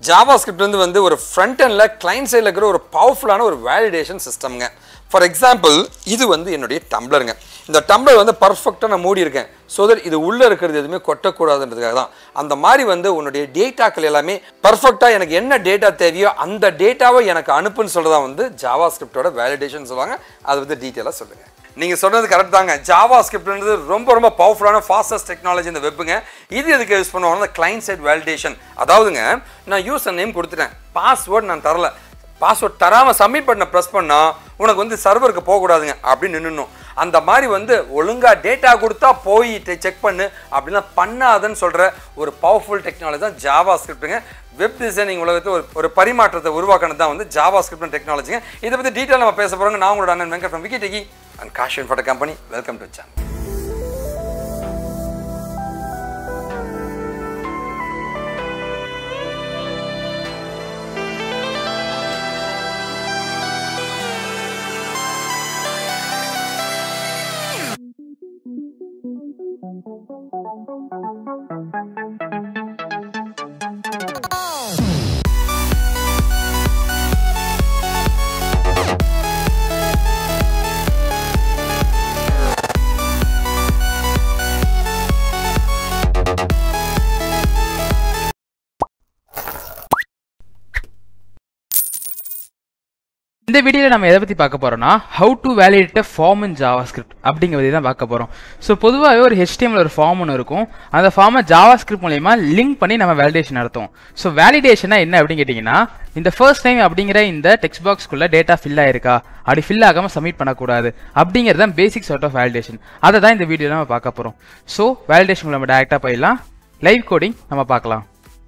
Java script வந்து வந்து ஒரு ஃப்ரண்ட் எண்டில் கிளைண்ட் சைடில் இருக்கிற ஒரு பவர்ஃபுல்லான ஒரு வேலிடேஷன் சிஸ்டம்ங்க ஃபார் எக்ஸாம்பிள் இது வந்து என்னுடைய டம்ளருங்க இந்த டம்ளர் வந்து பர்ஃபெக்டாக நான் மூடி இருக்கேன் ஸோ தட் இது உள்ளே இருக்கிறது எதுவுமே கொட்டக்கூடாதுன்றதுக்காக தான் அந்த மாதிரி வந்து உன்னுடைய டேட்டாக்கள் எல்லாமே பர்ஃபெக்டாக எனக்கு என்ன டேட்டா தேவையோ அந்த டேட்டாவை எனக்கு அனுப்புன்னு சொல்கிறதா வந்து ஜாவா ஸ்கிரிப்டோட வேலிடேஷன் சொல்லுவாங்க அதை வந்து டீட்டெயிலாக சொல்லுங்கள் நீங்கள் சொன்னது கரெக்ட் தாங்க ஜாவா ஸ்கிரிப்ட்ன்றது ரொம்ப ரொம்ப பவர்ஃபுல்லான ஃபாஸ்டஸ்ட் டெக்னாலஜி இந்த வெப்புங்க இது எதுக்கு யூஸ் பண்ணுவாங்கன்னா கிளைண்ட் சைட் வேலிடேஷன் அதாவதுங்க நான் யூசர் நேம் கொடுத்துட்டேன் பாஸ்வேர்ட் நான் தரல பாஸ்வேர்ட் தராமல் சப்மிட் பண்ண ப்ரெஸ் பண்ணால் உனக்கு வந்து சர்வருக்கு போகக்கூடாதுங்க அப்படின்னு நின்றுணும் அந்த மாதிரி வந்து ஒழுங்காக டேட்டா கொடுத்தா போய் செக் பண்ணு அப்படிலாம் பண்ணாதன்னு சொல்கிற ஒரு பவர்ஃபுல் டெக்னாலஜி தான் ஜாவா ஸ்கிரிப்ட்டுங்க வெப் டிசைனிங் உலகத்தில் ஒரு ஒரு பரிமாற்றத்தை உருவாக்கினது தான் வந்து ஜாவா ஸ்கிரிப்ட் டெக்னாலஜிங்க இதை பற்றி டீட்டெயில் நம்ம பேச போகிறோங்க நான் உங்களோட அண்ணன் Venkat from Vicky techie and காஷன் for company welcome to channel இந்த வீடியோவில் நம்ம எதை பற்றி பார்க்க போறோம்னா how to validate form in JavaScript அப்படிங்கிற பற்றி தான் பார்க்க போகிறோம் ஸோ பொதுவாகவே ஒரு HTML ஒரு ஃபார்ம் ஒன்று இருக்கும் அந்த ஃபார்மை ஜாவா ஸ்கிரிப்ட் மூலயமா லிங்க் பண்ணி நம்ம வேலிடேஷன் நடத்துவோம் ஸோ வேலிடேஷனா என்ன அப்படின்னு கேட்டிங்கன்னா இந்த ஃபர்ஸ்ட் டைம் அப்படிங்கிற இந்த டெக்ஸ்ட் பாக்ஸ்க்குள்ள டேட்டா ஃபில் ஆயிருக்கா அப்படி ஃபில் ஆகாமல் சப்மிட் பண்ணக்கூடாது அப்படிங்கிறது தான் பேசிக் சார்ட் ஆஃப் வேலிடேஷன் அதை தான் இந்த வீடியோவில் நம்ம பார்க்க போகிறோம் ஸோ வேலிடேஷன் நம்ம டேரெக்டாக போயிடலாம் லைவ் கோடிங் நம்ம பார்க்கலாம்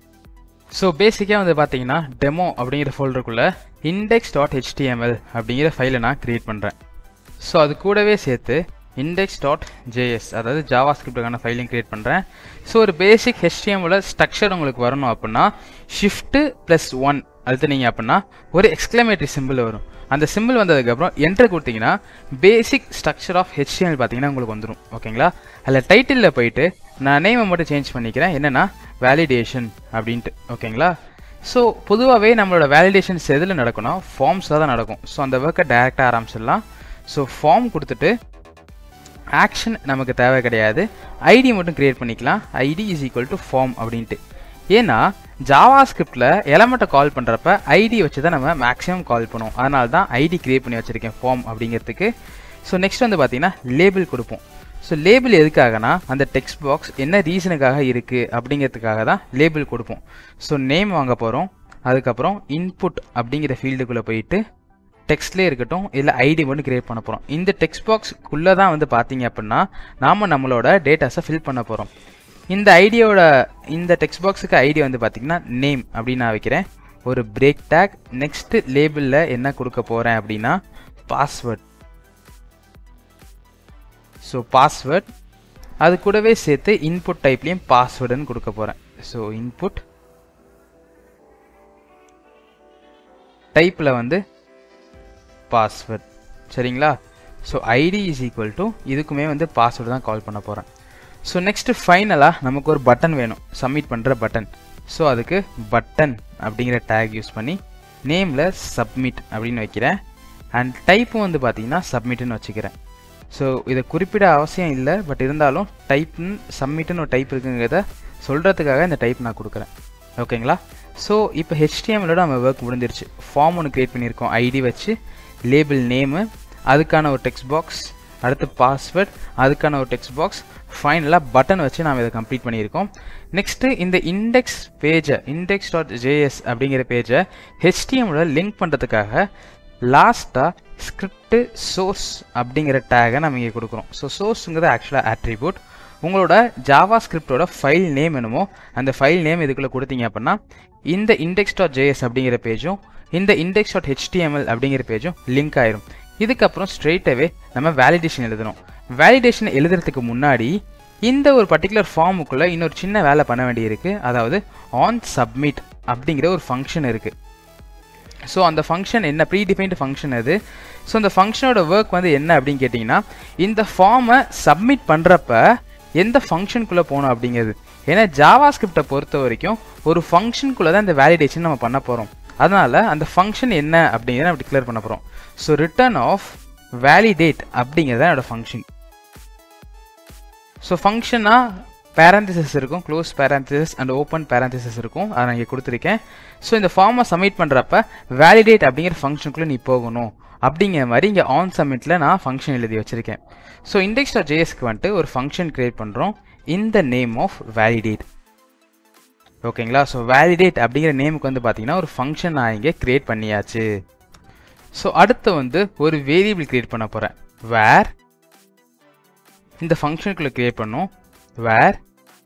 ஸோ பேசிக்காக வந்து பார்த்தீங்கன்னா டெமோ அப்படிங்கிற ஃபோல்டருக்குள்ளே இண்டெக்ஸ் டாட் ஹெச்டிஎம்எல் அப்படிங்கிற ஃபைலை நான் க்ரியேட் பண்ணுறேன் ஸோ அது கூடவே சேர்த்து இண்டெக்ஸ் டாட் ஜேஎஸ் அதாவது ஜாவா ஸ்கிரிப்டுக்கான ஃபைலையும் க்ரியேட் பண்ணுறேன் ஸோ ஒரு பேசிக் ஹெச்டிஎம்எல் ஸ்ட்ரக்சர் உங்களுக்கு வரணும் அப்படின்னா ஷிஃப்ட்டு ப்ளஸ் ஒன் அழுத்துனீங்க அப்படின்னா ஒரு எக்ஸ்க்ளமேட்டரி சிம்பிள் வரும் அந்த சிம்பிள் வந்ததுக்கப்புறம் என்ட்ரு கொடுத்தீங்கன்னா பேசிக் ஸ்ட்ரக்சர் ஆஃப் ஹெச்டிஎம்எல் பார்த்தீங்கன்னா உங்களுக்கு வந்துடும் ஓகேங்களா அதில் டைட்டிலில் போயிட்டு நான் நேமை மட்டும் சேஞ்ச் பண்ணிக்கிறேன் என்னென்னா வேலிடேஷன் அப்படின்ட்டு ஓகேங்களா ஸோ பொதுவாகவே நம்மளோட வேலிடேஷன்ஸ் எதில் நடக்கும்னா ஃபார்ம்ஸில் தான் நடக்கும் ஸோ அந்த ஒர்க்கை டேரெக்டாக ஆரம்பிச்சிடலாம் ஸோ ஃபார்ம் கொடுத்துட்டு ஆக்ஷன் நமக்கு தேவை கிடையாது ஐடி மட்டும் கிரியேட் பண்ணிக்கலாம் ID is equal to form அப்படின்ட்டு ஏன்னா ஜாவா ஸ்கிரிப்டில் எலமெண்ட்டை கால் பண்ணுறப்ப ஐடி வச்சு தான் நம்ம மேக்ஸிமம் கால் பண்ணுவோம் அதனால தான் ஐடி கிரியேட் பண்ணி வச்சுருக்கேன் ஃபார்ம் அப்படிங்கிறதுக்கு ஸோ நெக்ஸ்ட் வந்து பார்த்தீங்கன்னா லேபிள் கொடுப்போம் ஸோ லேபிள் எதுக்காகனா அந்த டெக்ஸ்ட் பாக்ஸ் என்ன ரீசனுக்காக இருக்குது அப்படிங்கிறதுக்காக தான் லேபிள் கொடுப்போம் ஸோ நேம் வாங்க போகிறோம் அதுக்கப்புறம் இன்புட் அப்படிங்கிற ஃபீல்டுக்குள்ளே போயிட்டு டெக்ஸ்ட்லேயே இருக்கட்டும் இல்லை ஐடி மட்டும் கிரியேட் பண்ண போகிறோம் இந்த டெக்ஸ்ட் பாக்ஸ்க்குள்ளே தான் வந்து பார்த்தீங்க அப்படின்னா நாம் நம்மளோட டேட்டாஸை ஃபில் பண்ண போகிறோம் இந்த ஐடியோட இந்த டெக்ஸ்ட் பாக்ஸுக்கு ஐடி வந்து பார்த்தீங்கன்னா நேம் அப்படின்னு நான் வைக்கிறேன் ஒரு பிரேக் டேக் நெக்ஸ்ட் லேபிளில் என்ன கொடுக்க போகிறேன் அப்படின்னா பாஸ்வேர்ட் ஸோ பாஸ்வேர்ட் அது கூடவே சேர்த்து இன்புட் டைப்லேயும் பாஸ்வேர்டுன்னு கொடுக்க போகிறேன் ஸோ இன்புட் டைப்பில் வந்து பாஸ்வேர்ட் சரிங்களா so ID is equal to இதுக்குமே வந்து பாஸ்வேர்டு தான் கால் பண்ண போகிறேன் ஸோ நெக்ஸ்ட்டு ஃபைனலாக நமக்கு ஒரு பட்டன் வேணும் சப்மிட் பண்ணுற பட்டன் ஸோ அதுக்கு பட்டன் அப்படிங்கிற டேக் யூஸ் பண்ணி நேமில் சப்மிட் அப்படின்னு வைக்கிறேன் அண்ட் டைப்பும் வந்து பார்த்தீங்கன்னா சப்மிட்னு வச்சுக்கிறேன் ஸோ இதை குறிப்பிட அவசியம் இல்லை பட் இருந்தாலும் டைப்னு சப்மிட்னு ஒரு டைப் இருக்குங்கிறத சொல்கிறதுக்காக இந்த டைப் நான் கொடுக்குறேன் ஓகேங்களா ஸோ இப்போ ஹெச்டிஎம்எலோட நம்ம ஒர்க் முடிஞ்சிருச்சு ஃபார்ம் ஒன்று க்ரியேட் பண்ணியிருக்கோம் ஐடி வச்சு லேபிள் நேமு அதுக்கான ஒரு டெக்ஸ்ட் பாக்ஸ் அடுத்து பாஸ்வேர்ட் அதுக்கான ஒரு டெக்ஸ்ட் பாக்ஸ் ஃபைனலாக பட்டன் வச்சு நாம் இதை கம்ப்ளீட் பண்ணியிருக்கோம் நெக்ஸ்ட்டு இந்த இண்டெக்ஸ் பேஜை இண்டெக்ஸ் டாட் ஜேஎஸ் அப்படிங்கிற பேஜை ஹெச்டிஎம்மோட லிங்க் பண்ணுறதுக்காக லாஸ்ட்டாக ஸ்கிரிப்ட் சோர்ஸ் அப்படிங்கிற டேகை நம்ம இங்கே கொடுக்குறோம் ஸோ சோர்ஸுங்கிறது ஆக்சுவலாக ஆட்ரிபியூட் உங்களோட ஜாவா ஸ்கிரிப்டோட ஃபைல் நேம் என்னமோ அந்த ஃபைல் நேம் இதுக்குள்ளே கொடுத்தீங்க அப்படின்னா இந்த இண்டெக்ஸ் டாட் ஜேஎஸ் அப்படிங்கிற பேஜும் இந்த இண்டெக்ஸ் டாட் ஹெச்டிஎம்எல் அப்படிங்கிற பேஜும் லிங்க் ஆயிரும் இதுக்கப்புறம் ஸ்ட்ரெயிட்டாகவே நம்ம வேலிடேஷன் எழுதணும் வேலிடேஷன் எழுதுறதுக்கு முன்னாடி இந்த ஒரு பர்டிகுலர் ஃபார்முக்குள்ளே இன்னொரு சின்ன வேலை பண்ண வேண்டியிருக்கு அதாவது ஆன் சப்மிட் அப்படிங்கிற ஒரு ஃபங்க்ஷன் இருக்குது ஸோ அந்த ஃபங்க்ஷன் என்ன ப்ரீ டிஃபைன்டு ஃபங்க்ஷன் அது ஸோ அந்த ஃபங்க்ஷனோட ஒர்க் வந்து என்ன அப்படின்னு கேட்டிங்கன்னா இந்த ஃபார்மை சப்மிட் பண்ணுறப்ப எந்த ஃபங்க்ஷனுக்குள்ளே போகணும் அப்படிங்கிறது ஏன்னா ஜாவா ஸ்கிரிப்டை பொறுத்த வரைக்கும் ஒரு ஃபங்க்ஷனுக்குள்ளே தான் இந்த வேலிடேஷன் நம்ம பண்ண போகிறோம் அதனால் அந்த ஃபங்க்ஷன் என்ன அப்படிங்கிறத நம்ம டிக்ளேர் பண்ண போகிறோம் ஸோ ரிட்டர்ன் ஆஃப் வேலிடேட் அப்படிங்கிறது தான் என்னோட ஃபங்க்ஷன் ஸோ ஃபங்க்ஷனாக பேரந்திசஸ் இருக்கும் close parentheses and open parentheses இருக்கும் அதை நான் இங்கே கொடுத்துருக்கேன் ஸோ இந்த ஃபார்மை சப்மிட் பண்ணுறப்ப வேலிடேட் அப்படிங்கிற ஃபங்க்ஷனுக்குள்ளே நீ போகணும் அப்படிங்கிற மாதிரி இங்கே ஆன் சப்மிட்டில் நான் ஃபங்க்ஷன் எழுதி வச்சுருக்கேன் ஸோ இண்டெக்ஸ் டாட் ஜேஎஸ்க்கு வந்துட்டு ஒரு ஃபங்க்ஷன் க்ரியேட் பண்ணுறோம் in the name of validate ஓகேங்களா ஸோ வேலிடேட் அப்படிங்கிற நேமுக்கு வந்து பார்த்தீங்கன்னா ஒரு ஃபங்க்ஷன் நான் இங்கே க்ரியேட் பண்ணியாச்சு ஸோ அடுத்து வந்து ஒரு வேரியபிள் க்ரியேட் பண்ண போகிறேன் வேர் இந்த ஃபங்க்ஷனுக்குள்ளே க்ரியேட் பண்ணோம் var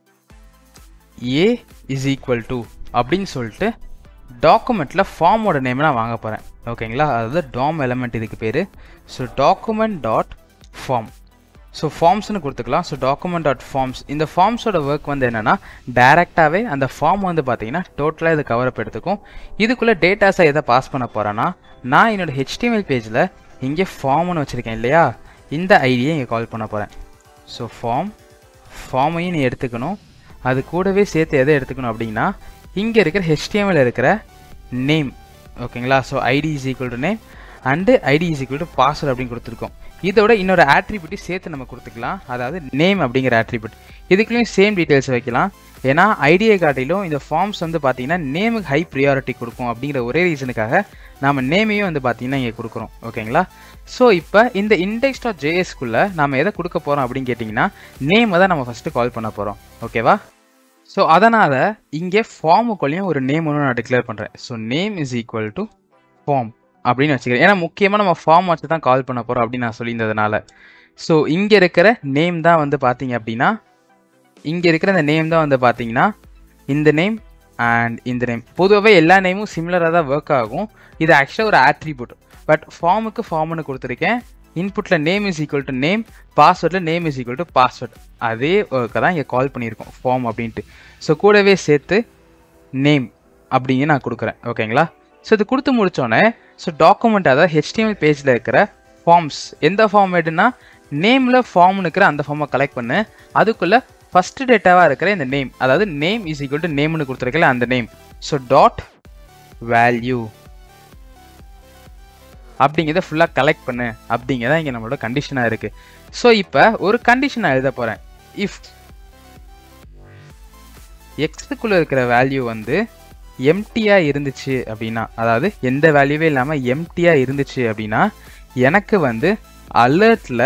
A is equal to அப்படின்னு சொல்லிட்டு டாக்குமெண்ட்டில் ஃபார்மோட நேம் நான் வாங்க போகிறேன் ஓகேங்களா அதாவது டாம் எலமெண்ட் இதுக்கு பேர் so document dot form so ஃபார்ம்ஸ்னு கொடுத்துக்கலாம் ஸோ டாக்குமெண்ட் டாட் ஃபார்ம்ஸ் இந்த ஃபார்ம்ஸோட ஒர்க் வந்து என்னென்னா டேரெக்டாகவே அந்த ஃபார்ம் வந்து பார்த்தீங்கன்னா டோட்டலாக இது கவர் அப் எடுத்துக்கும் இதுக்குள்ளே டேட்டாஸை எதை பாஸ் பண்ண போகிறேன்னா நான் என்னோட ஹெச்டிஎம்எல் பேஜில் இங்கே ஃபார்ம்னு வச்சுருக்கேன் இல்லையா இந்த ஐடியை இங்கே கால் பண்ண போகிறேன் ஸோ ஃபார்ம் ஃபார்மையும் நீ எடுத்துக்கணும் அது கூடவே சேர்த்து எதை எடுத்துக்கணும் அப்படின்னா இங்கே இருக்கிற ஹெச்டிஎம்எல் இருக்கிற நேம் ஓகேங்களா so ID is equal to name and ID is equal to password அப்படின்னு கொடுத்துருக்கோம் இதோட இன்னொரு ஆட்ரிபியூட்டி சேர்த்து நம்ம கொடுத்துக்கலாம் அதாவது நேம் அப்படிங்கிற ஆட்ரிபியூட் இதுக்குள்ளேயும் சேம் டீட்டெயில்ஸ் வைக்கலாம் ஏன்னா ஐடியை காட்டிலும் இந்த ஃபார்ம்ஸ் வந்து பார்த்தீங்கன்னா நேமுக்கு ஹை ப்ரியாரிட்டி கொடுக்கும் அப்படிங்கிற ஒரே ரீசனுக்காக நம்ம நேமையும் வந்து பார்த்தீங்கன்னா இங்கே கொடுக்குறோம் ஓகேங்களா ஸோ இப்போ இந்த இண்டெக்ஸ் டாட் ஜேஎஸ்குள்ளே நம்ம எதை கொடுக்க போகிறோம் அப்படின்னு கேட்டிங்கன்னா நேமை தான் நம்ம ஃபஸ்ட்டு கால் பண்ண போகிறோம் ஓகேவா ஸோ அதனால் இங்கே ஃபார்முக்குள்ளேயும் ஒரு நேம் ஒன்று நான் டிக்ளேர் பண்ணுறேன் so name is equal to form அப்படின்னு வச்சுக்கிறேன் ஏன்னா முக்கியமாக நம்ம ஃபார்ம் வச்சு தான் கால் பண்ண போகிறோம் அப்படின்னு நான் சொல்லியிருந்ததுனால ஸோ இங்கே இருக்கிற நேம் தான் வந்து பார்த்தீங்க அப்படின்னா இங்கே இருக்கிற இந்த நேம் தான் வந்து பார்த்தீங்கன்னா இந்த நேம் அண்ட் இந்த நேம் பொதுவாகவே எல்லா நேமும் சிமிலராக தான் ஒர்க் ஆகும் இது ஆக்சுவலாக ஒரு ஆட்ரிபியூட் பட் ஃபார்முக்கு ஃபார்ம்னு கொடுத்துருக்கேன் இன்புட்டில் name is equal to name பாஸ்வேர்டில் name is equal to password அதே ஒர்க்கை தான் இங்கே கால் பண்ணியிருக்கோம் ஃபார்ம் அப்படின்ட்டு ஸோ கூடவே சேர்த்து நேம் அப்படிங்க நான் கொடுக்குறேன் ஓகேங்களா ஸோ இது கொடுத்து முடிச்சோடனே ஸோ டாக்குமெண்ட் அதாவது ஹெச்டிஎம்எல் பேஜில் இருக்கிற ஃபார்ம்ஸ் எந்த ஃபார்மேட்டுனா நேமில் ஃபார்ம்னு இருக்கிற அந்த ஃபார்மை கலெக்ட் பண்ணு அதுக்குள்ளே ஃபஸ்ட்டு டேட்டாவாக இருக்கிற இந்த நேம் அதாவது நேம் இஸ் ஈக்குவல் டு நேம்னு கொடுத்துருக்கல அந்த நேம் ஸோ டாட் வேல்யூ அப்படிங்கிறத ஃபுல்லாக கலெக்ட் பண்ணு அப்படிங்கிறத இங்கே நம்மளோட கண்டிஷனாக இருக்குது ஸோ இப்போ ஒரு கண்டிஷன் நான் எழுத போகிறேன் இஃப் எக்ஸுக்குள்ளே இருக்கிற வேல்யூ வந்து எம்டியாக இருந்துச்சு அப்படின்னா அதாவது எந்த வேல்யூவே இல்லாமல் எம்டியாக இருந்துச்சு அப்படின்னா எனக்கு வந்து அலர்ட்டில்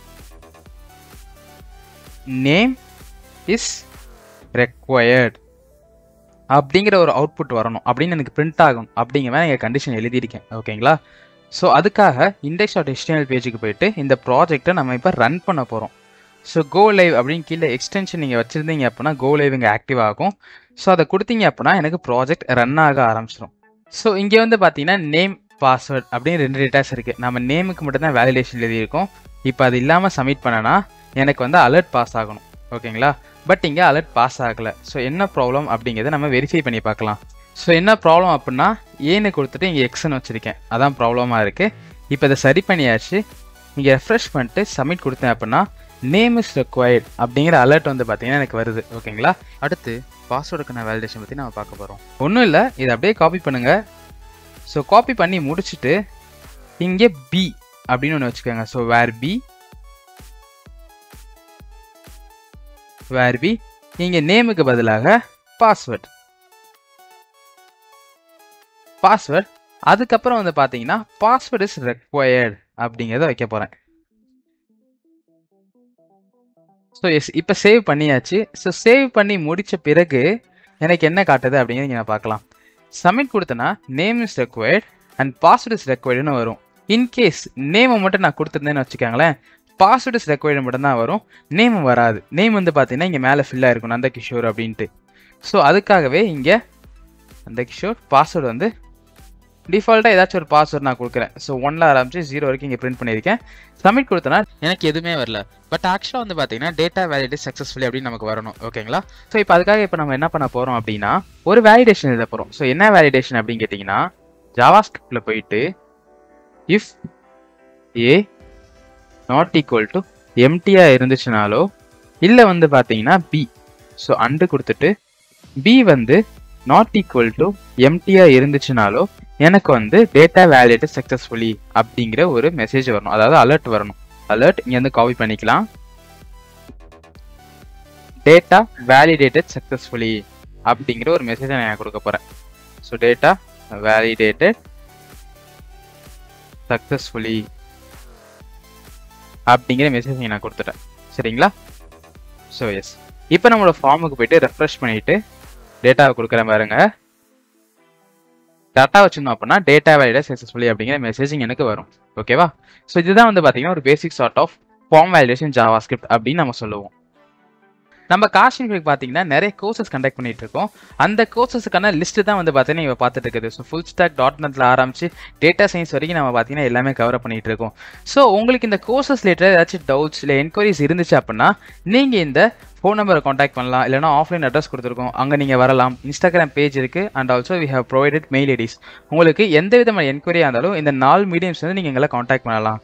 நேம் இஸ் ரெக்வயர்ட் அப்படிங்கிற ஒரு அவுட்புட் வரணும் அப்படின்னு எனக்கு பிரிண்ட் ஆகும் அப்படிங்கிற மாதிரி எங்கள் கண்டிஷன் எழுதியிருக்கேன் ஓகேங்களா ஸோ அதுக்காக இண்டெக்ஸ் டாட் HTML பேஜுக்கு போயிட்டு இந்த ப்ராஜெக்ட்டை நம்ம இப்போ ரன் பண்ண போகிறோம் ஸோ கோ லைவ் அப்படின்னு கீழே எக்ஸ்டென்ஷன் நீங்கள் வச்சுருந்தீங்க அப்படின்னா கோ லைவ் இங்கே ஆக்டிவ் ஆகும் ஸோ அதை கொடுத்தீங்க அப்படின்னா எனக்கு ப்ராஜெக்ட் ரன் ஆக ஆரம்பிச்சிடும் ஸோ இங்கே வந்து பார்த்தீங்கன்னா நேம் பாஸ்வேர்ட் அப்படின்னு ரெண்டு டேட்டாஸ் இருக்குது நம்ம நேமுக்கு மட்டும்தான் வேலிடேஷன் எழுதியிருக்கோம் இப்போ அது இல்லாமல் சப்மிட் பண்ணனா எனக்கு வந்து அலர்ட் பாஸ் ஆகணும் ஓகேங்களா பட் இங்கே அலர்ட் பாஸ் ஆகலை ஸோ என்ன ப்ராப்ளம் அப்படிங்கிறத நம்ம வெரிஃபை பண்ணி பார்க்கலாம் ஸோ என்ன ப்ராப்ளம் அப்படின்னா ஏன்னு கொடுத்துட்டு இங்கே எக்ஸ்னு வச்சுருக்கேன் அதான் ப்ராப்ளமாக இருக்குது இப்போ இதை சரி பண்ணியாச்சு இங்கே ரெஃப்ரெஷ் பண்ணிட்டு சப்மிட் கொடுத்தேன் அப்படின்னா நேம் இஸ் ரெக்வயர்ட் அப்படிங்கிற அலர்ட் வந்து பார்த்தீங்கன்னா எனக்கு வருது ஓகேங்களா அடுத்து பாஸ்வேர்டுக்கான வேலிடேஷன் பற்றி நம்ம பார்க்க போகிறோம் ஒன்றும் இல்லை இதை அப்படியே காப்பி பண்ணுங்கள் ஸோ காப்பி பண்ணி முடிச்சுட்டு இங்கே பி அப்படின்னு ஒன்று வச்சுக்கோங்க so var B var B இங்கே நேமுக்கு பதிலாக பாஸ்வேர்ட் பாஸ்வேர்ட் அதுக்கப்புறம் வந்து பார்த்தீங்கன்னா பாஸ்வேர்ட் இஸ் ரெக்வயர்ட் அப்படிங்கிறத வைக்க போகிறேன் ஸோ எஸ் இப்போ சேவ் பண்ணியாச்சு ஸோ சேவ் பண்ணி முடித்த பிறகு எனக்கு என்ன காட்டுது அப்படிங்கிறத இங்க நான் பார்க்கலாம் சப்மிட் கொடுத்தனா name is required and password is ரெக்வயர்டுன்னு வரும் இன்கேஸ் நேமை மட்டும் நான் கொடுத்துருந்தேன்னு வச்சுக்கோங்களேன் பாஸ்வேர்ட் இஸ் ரெக்வயர்டு மட்டும் தான் வரும் நேம் வராது நேம் வந்து பார்த்தீங்கன்னா இங்கே மேலே ஃபில்லாக இருக்கும் நந்த கிஷோர் அப்படின்ட்டு ஸோ அதுக்காகவே இங்கே நந்த கிஷோர் பாஸ்வேர்டு வந்து டிஃபால்ட்டாக ஏதாச்சும் ஒரு பாஸ்வேர்ட் நான் கொடுக்குறேன் ஸோ ஒன்ல ஆரம்பிச்சு ஜீரோ வரைக்கும் இங்கே பிரிண்ட் பண்ணியிருக்கேன் சப்மிட் கொடுத்தனா எனக்கு எதுவுமே வரல பட் ஆக்சுவலாக வந்து பார்த்தீங்கன்னா டேட்டா வேலிடேட் சக்ஸஸ்ஃபுல்லி அப்படின்னு நமக்கு வரணும் ஓகேங்களா ஸோ இப்போ அதுக்காக இப்போ நம்ம என்ன பண்ண போகிறோம் அப்படின்னா ஒரு வேலிடேஷன் எழுத போகிறோம் ஸோ என்ன வேலிடேஷன் அப்படின்னு கேட்டிங்கன்னா ஜாவா ஸ்கிரிப்டில் போயிட்டு if A not equal to எம்டியாக இருந்துச்சுனாலோ இல்லை வந்து பார்த்தீங்கன்னா பி ஸோ அண்டு கொடுத்துட்டு பி வந்து நாட் ஈக்குவல் டு எம்டியா இருந்துச்சுனாலோ எனக்கு வந்து டேட்டா வேலிடேட் சக்ஸஸ்ஃபுல்லி அப்படிங்கிற ஒரு மெசேஜ் வரணும் அதாவது அலர்ட் வரணும் அலர்ட் இங்கேருந்து காப்பி பண்ணிக்கலாம் டேட்டா வேலிடேட்டட் சக்ஸஸ்ஃபுல்லி அப்படிங்கிற ஒரு மெசேஜை நான் கொடுக்க போகிறேன் ஸோ டேட்டா வேலிடேட்டட் சக்ஸஸ்ஃபுல்லி அப்படிங்கிற மெசேஜ் நான் கொடுத்துட்டேன் சரிங்களா ஸோ எஸ் இப்போ நம்மளோட ஃபார்முக்கு போயிட்டு ரெஃப்ரெஷ் பண்ணிட்டு டேட்டாவை கொடுக்குறேன் பாருங்க டேட்டா வச்சிருந்தோம் அப்படின்னா டேட்டா வேலிட சக்ஸஸ்ஃபுல்லி அப்படிங்கிற மெசேஜிங் எனக்கு வரும் ஓகேவா ஸோ இதுதான் வந்து பார்த்தீங்கன்னா ஒரு basic sort of form validation JavaScript அப்படின்னு நம்ம சொல்லுவோம் நம்ம காஷ்மீருக்கு பார்த்தீங்கன்னா நிறைய கோர்சஸ் கண்டக்ட் பண்ணிட்டு இருக்கோம் அந்த கோர்சஸுக்கான லிஸ்ட் தான் வந்து பார்த்தீங்கன்னா இவ பார்த்துட்டு இருக்குது ஸோ ஃபுல் ஸ்டாக் டாட் நெட்ல ஆரம்பிச்சு டேட்டா சயின்ஸ் வரைக்கும் நம்ம பார்த்தீங்கன்னா எல்லாமே கவர் பண்ணிட்டு இருக்கோம் ஸோ உங்களுக்கு இந்த கோர்சஸ் ரிலேட்டட் ஏதாச்சும் டவுட்ஸ் இல்லை என்கொயரிஸ் இருந்துச்சு அப்படின்னா நீங்கள் இந்த ஃபோன் நம்பரை காண்டாக்ட் பண்ணலாம் இல்லைனா ஆஃப்லைன் அட்ரஸ் கொடுத்துருக்கோம் அங்கே நீங்கள் வரலாம் இன்ஸ்டாகிராம் பேஜ் இருக்குது and also we have provided mail IDs உங்களுக்கு எந்த விதமான என்கொயரியாக இருந்தாலும் இந்த நாலு மீடியம்ஸ் வந்து நீங்கள் எங்களை காண்டாக்ட் பண்ணலாம்